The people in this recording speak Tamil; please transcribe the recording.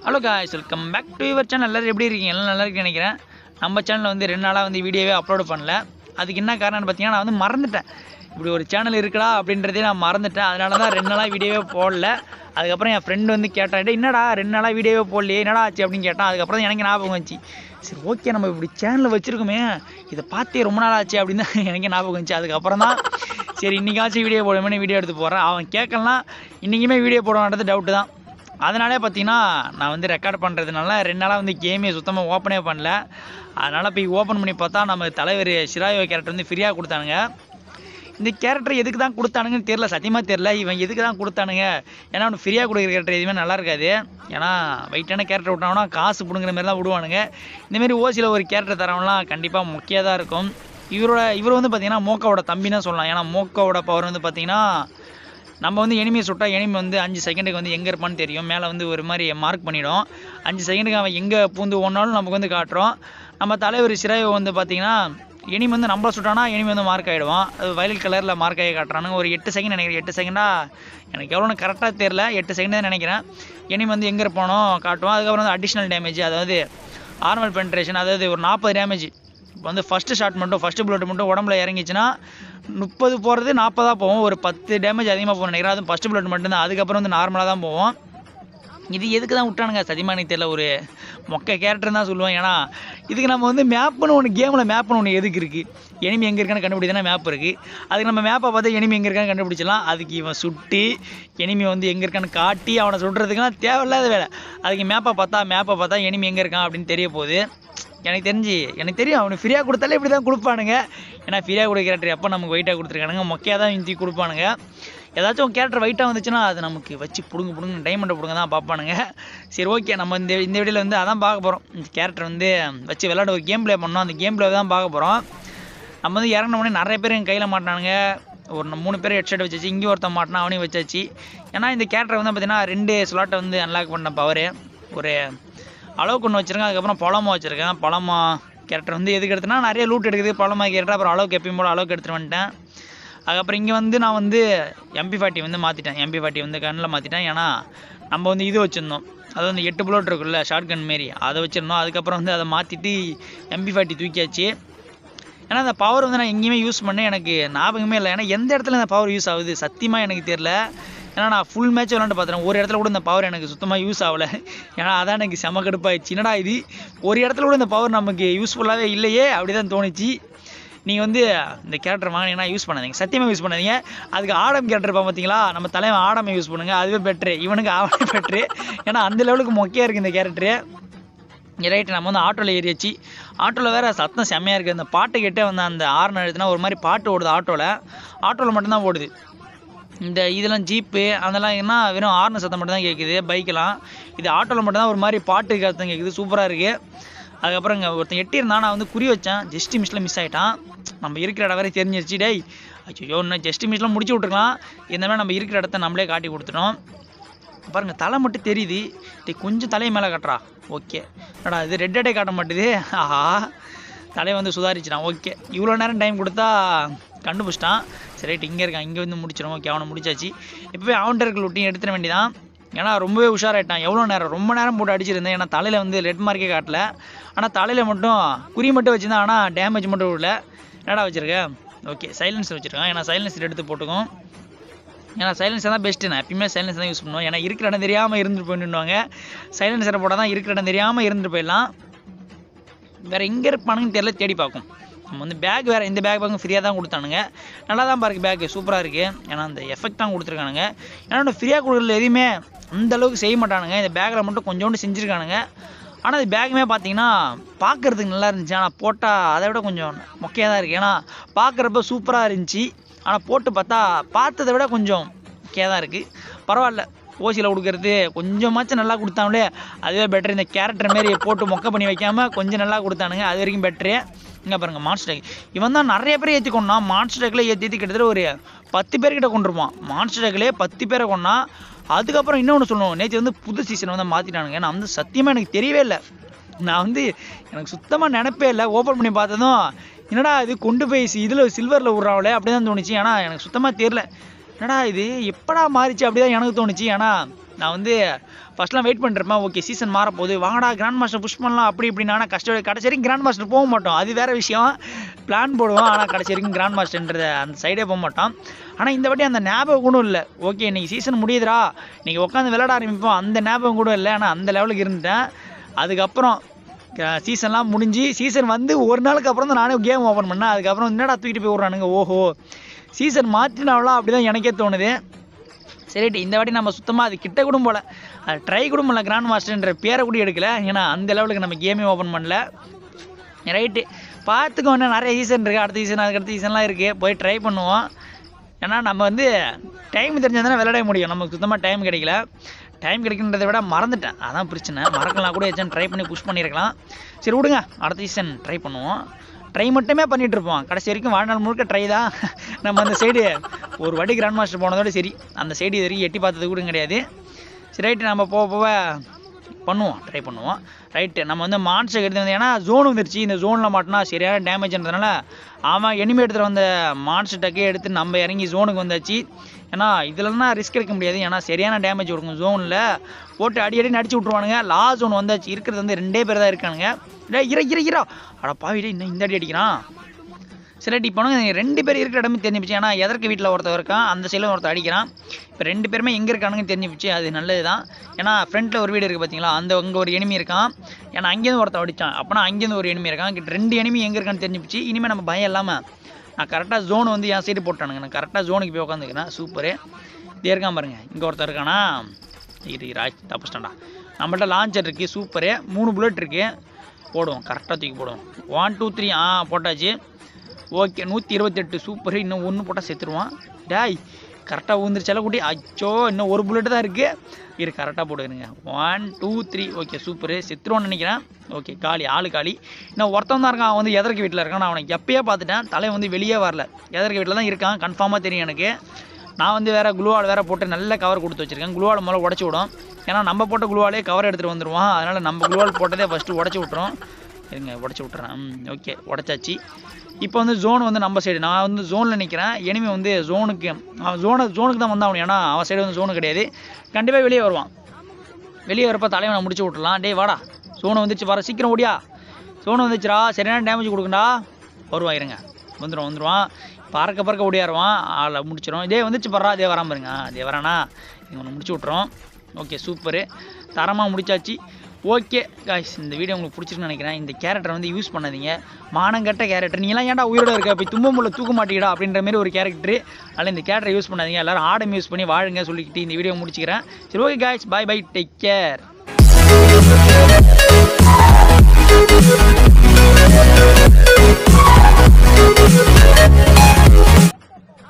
hello guys welcome back to your channel எல்லாரும் எப்படி இருக்கீங்க எல்லாம் நல்லா இருக்குன்னு நினைக்கிறேன் நம்ம சேனலில் வந்து ரெண்டு நாளாக வந்து வீடியோவே அப்லோட் பண்ணல அதுக்கு என்ன காரணம்னு பார்த்தீங்கன்னா நான் வந்து மறந்துட்டேன் இப்படி ஒரு சேனல் இருக்குடா அப்படின்றதே நான் மறந்துட்டேன் அதனால தான் ரெண்டு நாளாக வீடியோவே போடல அதுக்கப்புறம் என் ஃப்ரெண்டு வந்து கேட்டான் "டேய், என்னடா ரெண்டு நாளாக வீடியோவே போடலையே என்னடா ஆச்சு அப்படின்னு கேட்டான் அதுக்கப்புறம் தான் எனக்கு ஞாபகம் வந்துச்சு சரி ஓகே நம்ம இப்படி சேனலில் வச்சுருக்கோமே இதை பார்த்தே ரொம்ப நாள் ஆச்சு அப்படின்னு தான் எனக்கு ஞாபகம் வந்துச்சு அதுக்கப்புறம் தான் சரி இன்றைக்காச்சும் வீடியோ போடுவேன்னு வீடியோ எடுத்து போடுறேன் அவன் கேட்கலாம் இன்றைக்குமே வீடியோ போடுவான்றது டவுட்டு தான் அதனாலே பார்த்தீங்கன்னா நான் வந்து ரெக்கார்ட் பண்ணுறதுனால ரெண்டு நாளாக வந்து கேமே சுத்தமாக ஓப்பனே பண்ணல அதனால் போய் ஓப்பன் பண்ணி பார்த்தா நம்ம தலைவர் சிராயோ கேரக்டர் வந்து ஃப்ரீயாக கொடுத்தானுங்க இந்த கேரக்டர் எதுக்கு தான் கொடுத்தானுங்கன்னு தெரில சத்தியமாக தெரில இவன் எதுக்கு தான் கொடுத்தானுங்க ஏன்னா அவனுக்கு ஃப்ரீயாக கொடுக்குற கேரக்டர் எதுவுமே நல்லா இருக்காது ஏன்னா வெயிட்டான கேரக்டர் விட்டாங்கன்னா காசு பிடுங்குற மாதிரி தான் விடுவானுங்க இந்தமாரி ஓசியில் ஒரு கேரக்டர் தரவங்களாம் கண்டிப்பாக முக்கியம் தான் இருக்கும் இவரோட இவர் வந்து பார்த்தீங்கன்னா மோக்காவோட தம்பி தான் சொல்லலாம் ஏன்னா மோக்காவோட பவர் வந்து பார்த்தீங்கன்னா நம்ம வந்து எனிமியை சுட்டா எனிமி வந்து அஞ்சு செகண்டுக்கு வந்து எங்கே இருப்பான்னு தெரியும் மேலே வந்து ஒரு மாதிரி மார்க் பண்ணிடும் அஞ்சு செகண்டுக்கு அவன் எங்கே பூந்து ஒன்றாலும் நமக்கு வந்து காட்டுறோம் நம்ம தலைவர் சிராயோ வந்து பார்த்தீங்கன்னா எனிமி வந்து நம்மள சுட்டானா எனிமி வந்து மார்க் ஆகிடுவான் அது வயலட் கலரில் மார்க் ஆகி காட்டுறானுங்க ஒரு எட்டு செகண்ட் நினைக்கிறேன் எட்டு செகண்டா எனக்கு எவ்வளோன்னு கரெக்டாக தெரில எட்டு செகண்ட் தான் நினைக்கிறேன் எனிமி வந்து எங்கே இருப்பானோ காட்டுவான் அதுக்கப்புறம் வந்து அடிஷ்னல் டேமேஜ் அதாவது ஆர்மல் பென்ட்ரேஷன் அதாவது ஒரு நாற்பது டேமேஜ் இப்போ வந்து ஃபஸ்ட்டு ஷாட் மட்டும் ஃபஸ்ட்டு புல்லட் மட்டும் உடம்புல இறங்கிச்சுன்னா முப்பது போகிறது நாற்பதாக போவோம் ஒரு பத்து டேமேஜ் அதிகமாக போகணும் நினைக்கிறேன் அதுவும் ஃபஸ்ட்டு புல்லட் மட்டும்தான் அதுக்கப்புறம் வந்து நார்மலாக தான் போவோம் இது எதுக்கு தான் விட்டானுங்க சத்தியமாக எனக்கு தெரியல ஒரு மொக்க கேரக்டர் தான் சொல்லுவேன் ஏன்னா இதுக்கு நம்ம வந்து மேப்புன்னு ஒன்று கேமில் மேப்புன்னு ஒன்று எதுக்கு இருக்குது எனிமி எங்கே இருக்கான்னு கண்டுபிடிதானே மேப் இருக்குது அதுக்கு நம்ம மேப்பை பார்த்து எனிமி எங்கே இருக்கான்னு கண்டுபிடிச்சலாம் அதுக்கு இவன் சுட்டி எனிமி வந்து எங்கே இருக்கான்னு காட்டி அவனை சுடுறதுக்குலாம் தேவையில்லாத வேலை அதுக்கு மேப்பை பார்த்தா மேப்பை பார்த்தா எனிமி எங்கே இருக்கான் அப்படின்னு தெரிய போகுது எனக்கு தெரிஞ்சு எனக்கு தெரியும் அவனுக்கு ஃப்ரீயாக கொடுத்தாலே இப்படி தான் கொடுப்பானுங்க ஏன்னா ஃப்ரீயாக கொடுக்குற கேரக்டர் எப்போ நமக்கு வெயிட்டாக கொடுத்துருக்கானுங்க மொக்கையாக தான் இந்தி கொடுப்பானுங்க ஏதாச்சும் கேரக்டர் வெயிட்டாக வந்துச்சுன்னா அது நமக்கு வச்சு பிடுங்க பிடுங்க டைமண்டை பிடுங்க தான் பார்ப்பானுங்க சரி ஓகே நம்ம இந்த இந்த வீடியோவில் வந்து அதான் பார்க்க போகிறோம் இந்த கேரக்டர் வந்து வச்சு விளையாட ஒரு கேம் ப்ளே பண்ணோம் அந்த கேம் ப்ளே தான் பார்க்க போகிறோம் நம்ம வந்து இறங்கின உடனே நிறைய பேர் எங்கள் கையில் மாட்டினானுங்க ஒரு ந- மூணு பேர் ஹெட்செட் வச்சாச்சு இங்கே ஒருத்தன் மாட்டினா அவனையும் வச்சாச்சு ஏன்னா இந்த கேரக்டர் வந்து பார்த்தீங்கன்னா ரெண்டு ஸ்லாட்டை வந்து அன்லாக் பண்ண பவர் ஒரு அளவுக்கு ஒன்று வச்சுருக்கேன் அதுக்கப்புறம் பழமா வச்சுருக்கேன் பழமா கேரக்டர் வந்து எதுக்கு எடுத்தேன்னா நிறைய லூட் எடுக்குது பழமா கேரக்டர் அப்புறம் அளவுக்கு எப்பயும் போல அளவுக்கு எடுத்துட்டு வந்துட்டேன் அதுக்கப்புறம் இங்கே வந்து நான் வந்து எம்பி ஃபார்ட்டி வந்து மாற்றிட்டேன் எம்பி ஃபார்ட்டி வந்து கண்ணில் மாற்றிட்டேன் ஏன்னா நம்ம வந்து இது வச்சுருந்தோம் அது வந்து எட்டு புல்லட் இருக்குல்ல ஷார்ட் கன் மாரி அதை வச்சுருந்தோம் அதுக்கப்புறம் வந்து அதை மாற்றிட்டு எம்பி ஃபார்ட்டி தூக்கியாச்சு ஏன்னா அந்த பவர் வந்து நான் எங்கேயுமே யூஸ் பண்ண எனக்கு ஞாபகமே இல்லை ஏன்னா எந்த இடத்துல இந்த பவர் யூஸ் ஆகுது சத்தியமாக எனக்கு தெரில ஏன்னா நான் ஃபுல் மேட்ச் விளாண்டு பார்த்துறேன் ஒரு இடத்துல கூட இந்த பவர் எனக்கு சுத்தமாக யூஸ் ஆகலை ஏன்னா அதான் எனக்கு செம கடுப்பாயிடுச்சு என்னடா இது ஒரு இடத்துல கூட இந்த பவர் நமக்கு யூஸ்ஃபுல்லாகவே இல்லையே அப்படி தான் தோணுச்சு நீங்கள் வந்து இந்த கேரக்டர் வாங்கினீங்கன்னா யூஸ் பண்ணாதீங்க சத்தியமாக யூஸ் பண்ணாதீங்க அதுக்கு ஆடம் கேரக்டர் இருப்பான் பார்த்தீங்களா நம்ம தலைவன் ஆடமை யூஸ் பண்ணுங்கள் அதுவே பெட்ரு இவனுக்கு ஆவணே பெட்ரு ஏன்னா அந்த லெவலுக்கு மொக்கையாக இருக்குது இந்த கேரக்டரு ரைட்டு நம்ம வந்து ஆட்டோவில் ஏறியாச்சு ஆட்டோவில் வேறு சத்தம் செம்மையாக இருக்குது அந்த பாட்டு கேட்டே வந்து அந்த ஆர்ன் எழுதுனா ஒரு மாதிரி பாட்டு ஓடுது ஆட்டோவில் ஆட்டோவில் மட்டும்தான் ஓடுது இந்த இதெல்லாம் ஜீப்பு அதெல்லாம் என்ன வெறும் ஆர்ன் சத்தம் மட்டும் தான் கேட்குது பைக்கெல்லாம் இது ஆட்டோவில் மட்டும்தான் ஒரு மாதிரி பாட்டு சத்தம் கேட்குது சூப்பராக இருக்குது அதுக்கப்புறம் இங்கே ஒருத்தன் எட்டியிருந்தான் நான் வந்து குறி வச்சேன் ஜஸ்ட் மிஸ்ஸில் மிஸ் ஆகிட்டான் நம்ம இருக்கிற இடம் வேறு தெரிஞ்சிருச்சு டேய் ஐயோ இன்னும் ஜஸ்ட் மிஸ்லாம் முடிச்சு விட்ருக்கலாம் இந்த மாதிரி நம்ம இருக்கிற இடத்த நம்மளே காட்டி கொடுத்துட்டோம் பாருங்க தலை மட்டும் தெரியுது டேய் கொஞ்சம் தலையை மேலே காட்டுறா ஓகே என்னடா இது ரெட் அடே காட்ட மாட்டுது ஆஹா தலையை வந்து சுதாரிச்சிட்டான் ஓகே இவ்வளோ நேரம் டைம் கொடுத்தா கண்டுபிடிச்சிட்டான் சரி ரைட் இங்கே இருக்கான் இங்கே வந்து முடிச்சிடும் ஓகே அவனை முடிச்சாச்சு இப்போவே அவன்கிட்ட இருக்க லூட்டையும் எடுத்துட வேண்டியதான் ஏன்னா ரொம்பவே உஷாராயிட்டான் எவ்வளோ நேரம் ரொம்ப நேரம் போட்டு அடிச்சிருந்தேன் ஏன்னா தலையில் வந்து ரெட் மார்க்கே காட்டல ஆனால் தலையில் மட்டும் குறி மட்டும் வச்சுருந்தேன் ஆனால் டேமேஜ் மட்டும் விடல என்னடா வச்சுருக்க ஓகே சைலன்ஸ் வச்சுருக்கான் ஏன்னா சைலன்ஸ் எடுத்து போட்டுக்கும் ஏன்னா சைலன்சர் தான் பெஸ்ட்டு நான் எப்பயுமே சைலன்சர் தான் யூஸ் பண்ணுவேன் ஏன்னா இருக்கிற இடம் தெரியாமல் இருந்துட்டு போயிடுவாங்க சைலன்சரை போட்டால் தான் இருக்கிற இடம் தெரியாமல் இருந்துட்டு போயிடலாம் வேறு எங்கே இருப்பானுங்கன்னு தெரியல தேடி பார்க்கும் நம்ம வந்து பேக் வேறு இந்த பேக் பேக்கும் ஃப்ரீயாக தான் கொடுத்தானுங்க நல்லா தான் பாருக்கு பேக்கு சூப்பராக இருக்குது ஏன்னா அந்த எஃபெக்ட் தான் கொடுத்துருக்கானுங்க ஏன்னா ஃப்ரீயாக கொடுக்குறதுல எதுவுமே அந்த அளவுக்கு செய்ய மாட்டானுங்க இந்த பேக்கில் மட்டும் கொஞ்சோண்டு செஞ்சுருக்கானுங்க ஆனால் இந்த பேக்குமே பார்த்தீங்கன்னா பார்க்குறதுக்கு நல்லா இருந்துச்சு ஆனால் போட்டால் அதை விட கொஞ்சம் மொக்கையாக தான் இருக்குது ஏன்னா பார்க்குறப்ப சூப்பராக இருந்துச்சு ஆனால் போட்டு பார்த்தா பார்த்ததை விட கொஞ்சம் மொக்கையாக தான் இருக்குது பரவாயில்ல ஓசியில் கொடுக்கறது கொஞ்சமாச்சும் நல்லா கொடுத்தாங்களே அதுவே பெட்டர் இந்த கேரக்டர் மாரி போட்டு மொக்க பண்ணி வைக்காம கொஞ்சம் நல்லா கொடுத்தானுங்க அது வரைக்கும் பெட்ரு இங்கே பாருங்க மான்ஸ்டர் இவன் தான் நிறைய பேர் ஏற்றி கொண்டான் மான்ஸ்டர்களை ஏற்றி ஏற்றி கிட்டத்தட்ட ஒரு பத்து பேர்கிட்ட கொண்டிருப்பான் மான்ஸ்டர்களே பத்து பேரை கொண்டா அதுக்கப்புறம் இன்னொன்று சொல்லணும் நேற்று வந்து புது சீசன் வந்து மாற்றிட்டானுங்க நான் வந்து சத்தியமாக எனக்கு தெரியவே இல்லை நான் வந்து எனக்கு சுத்தமாக நினைப்பே இல்லை ஓப்பன் பண்ணி பார்த்ததும் என்னடா இது கொண்டு போய் இதில் சில்வரில் விட்றாங்களே அப்படி தான் தோணுச்சு ஆனால் எனக்கு சுத்தமாக தெரில என்னடா இது எப்படா மாறிச்சு அப்படி தான் எனக்கு தோணுச்சு ஆனால் நான் வந்து ஃபஸ்ட்லாம் வெயிட் பண்ணிருப்பேன் ஓகே சீசன் மாறப்போகுது வாங்கடா கிராண்ட் மாஸ்டர் புஷ் பண்ணலாம் அப்படி இப்படின்னா ஆனால் கஷ்டம் கடைசி வரைக்கும் கிராண்ட் மாஸ்டர் போக மாட்டோம் அது வேற விஷயம் பிளான் போடுவோம் ஆனால் கடைசி வரைக்கும் கிராண்ட் மாஸ்டர்ன்றத அந்த சைடே போக மாட்டோம் ஆனால் இந்த வாட்டி அந்த ஞாபகம் கூட இல்லை ஓகே இன்னைக்கு சீசன் முடியுதுடா இன்னைக்கு உட்காந்து விளையாட ஆரம்பிப்போம் அந்த ஞாபகம் கூட இல்லை ஆனால் அந்த லெவலுக்கு இருந்துட்டேன் அதுக்கப்புறம் சீசன்லாம் முடிஞ்சு சீசன் வந்து ஒரு நாளுக்கு அப்புறம் தான் நானே கேம் ஓப்பன் பண்ணேன் அதுக்கப்புறம் என்னடா தூக்கிட்டு போய் விட்றானுங்க ஓஹோ சீசன் மாற்றினாவலாம் அப்படி தான் எனக்கே தோணுது சரிட்டு இந்த வாட்டி நம்ம சுத்தமாக அது கிட்ட கூட போல அது ட்ரை கூட பண்ணல கிராண்ட் மாஸ்டர்ன்ற பேரை கூட எடுக்கல ஏன்னா அந்த லெவலுக்கு நம்ம கேமே ஓப்பன் பண்ணல ரைட்டு பார்த்துக்கோ இன்னும் நிறைய சீசன் இருக்குது அடுத்த சீசன் அதுக்கு அடுத்த சீசன்லாம் இருக்குது போய் ட்ரை பண்ணுவோம் ஏன்னா நம்ம வந்து டைம் தெரிஞ்சால் தானே விளையாட முடியும் நமக்கு சுத்தமாக டைம் கிடைக்கல டைம் கிடைக்கின்றதை விட மறந்துட்டேன் அதான் பிரச்சனை மறக்கலாம் கூட ஏதாச்சும் ட்ரை பண்ணி புஷ் பண்ணியிருக்கலாம் சரி விடுங்க அடுத்த சீசன் ட்ரை பண்ணுவோம் ட்ரை மட்டுமே பண்ணிட்டு இருப்போம் கடைசி வரைக்கும் வாழ்நாள் முழுக்க ட்ரை தான் நம்ம அந்த சைடு ஒரு வாட்டி கிராண்ட் மாஸ்டர் போனதோட சரி அந்த சைடு இது வரைக்கும் எட்டி பார்த்தது கூட கிடையாது சரி ரைட்டு நம்ம போக போக பண்ணுவோம் ட்ரை பண்ணுவோம் ரைட்டு நம்ம வந்து மான்ஸ்டர் எடுத்து வந்து ஏன்னா ஜோன் வந்துருச்சு இந்த ஜோனில் மாட்டினா சரியான டேமேஜ்ன்றதுனால அவன் எனிமே எடுத்துகிட்டு வந்த மான்ஸ்டர் டக்கே எடுத்து நம்ம இறங்கி ஜோனுக்கு வந்தாச்சு ஏன்னா இதுலலாம் ரிஸ்க் எடுக்க முடியாது ஏன்னா சரியான டேமேஜ் கொடுக்கும் ஜோனில் போட்டு அடி அடி அடிச்சு விட்ருவானுங்க லாஸ்ட் ஜோன் வந்தாச்சு இருக்கிறது வந்து ரெண்டே பேர் தான் இருக்கானுங்க டேய் இர இர இரா அட பாவி டேய் இன்னும் இந்த அடி அடிக்கிறான் சரி இப்போ ரெண்டு பேர் இருக்கிற இடமே தெரிஞ்சுச்சு ஏன்னா எதற்கு வீட்டில் ஒருத்தர் இருக்கான் அந்த சைடில் ஒருத்தர் அடிக்கிறான் இப்போ ரெண்டு பேருமே எங்கே இருக்கானுங்கன்னு தெரிஞ்சுச்சு அது நல்லது தான் ஏன்னா ஃப்ரண்ட்டில் ஒரு வீடு இருக்குது பார்த்தீங்களா அந்த அங்கே ஒரு எனிமி இருக்கான் ஏன்னா அங்கேருந்து ஒருத்தர் அடித்தான் அப்போனா அங்கேருந்து ஒரு எனிமி இருக்கான் கிட்ட ரெண்டு எனிமி எங்கே இருக்கான்னு தெரிஞ்சுச்சு இனிமேல் நம்ம பயம் இல்லாமல் நான் கரெக்டாக ஜோன் வந்து என் சைடு போட்டானுங்க நான் கரெக்டாக ஜோனுக்கு போய் உட்காந்துக்கிறேன் சூப்பரு இதே இருக்கான் பாருங்க இங்கே ஒருத்தர் இருக்கானா இரு ராஜ் தப்பிச்சிட்டான்டா நம்மள்ட்ட லான்ச்சர் இருக்குது சூப்பரு மூணு புல்லட் இருக்குது போடுவோம் கரெக்டாக தூக்கி போடுவோம் ஒன் டூ த்ரீ ஆ போட்டாச்சு ஓகே நூற்றி இருபத்தெட்டு சூப்பர் இன்னும் ஒன்று போட்டால் செத்துருவான் டேய் கரெக்டாக ஊந்துருச்சால குட்டி அச்சோ இன்னும் ஒரு புல்லட் தான் இருக்குது இரு கரெக்டாக போடுங்க one two three okay super செத்துருவான்னு நினைக்கிறேன் ஓகே காலி ஆளு காலி இன்னும் ஒருத்தன் தான் இருக்கான் அவன் வந்து எதற்கு வீட்டில் இருக்கான் நான் அவனை எப்பயே பார்த்துட்டேன் தலை வந்து வெளியே வரல எதற்கு வீட்டில் தான் இருக்கான் கன்ஃபார்மாக தெரியும் எனக்கு நான் வந்து வேறு குளுவால் வேறு போட்டு நல்ல கவர் கொடுத்து வச்சிருக்கேன் குளுவால் முதல்ல உடச்சி விடும் ஏன்னா நம்ம போட்ட குளுவாலே கவர் எடுத்துகிட்டு வந்துடுவான் அதனால் நம்ம குளுவால் போட்டதே ஃபஸ்ட்டு உடச்சி விட்றோம் இருங்க உடச்சி விட்றேன் ம் ஓகே உடச்சாச்சு இப்போ வந்து ஜோன் வந்து நம்ம சைடு நான் வந்து ஜோனில் நிற்கிறேன் எனிமி வந்து ஜோனுக்கு அவன் ஜோனை ஜோனுக்கு தான் வந்தான் ஏன்னா அவன் சைடு வந்து ஜோனு கிடையாது கண்டிப்பாக வெளியே வருவான் வெளியே வரப்போ தலைவனை முடிச்சு விட்றலாம் டேய் வாடா ஜோனை வந்துச்சு வர சீக்கிரம் ஓடியா ஜோனை வந்துச்சுடா சரியான டேமேஜ் கொடுக்குண்டா வருவான் இருங்க வந்துடும் வந்துடுவான் பறக்க பறக்க ஓடியாருவான் ஆளை முடிச்சிடும் இதே வந்துச்சு படுறா அதே வராம இருங்க அதே வரானா இவனை முடிச்சு விட்றோம் ஓகே சூப்பரு தரமாக முடிச்சாச்சு ஓகே காய்ஸ் இந்த வீடியோ உங்களுக்கு பிடிச்சிருக்குன்னு நினைக்கிறேன் இந்த கேரக்டர் வந்து யூஸ் பண்ணாதீங்க மானங்கட்ட கேரக்டர் நீலாம் ஏன்டா உயிரோட இருக்க போய் தும்பமுள்ள தூக்க மாட்டீங்கடா அப்படின்ற மாதிரி ஒரு கேரக்டர் அதில் இந்த கேரக்டரை யூஸ் பண்ணாதீங்க எல்லாரும் ஆடம் யூஸ் பண்ணி வாழுங்க சொல்லிக்கிட்டு இந்த வீடியோ முடிச்சுக்கிறேன் சரி okay guys bye bye take care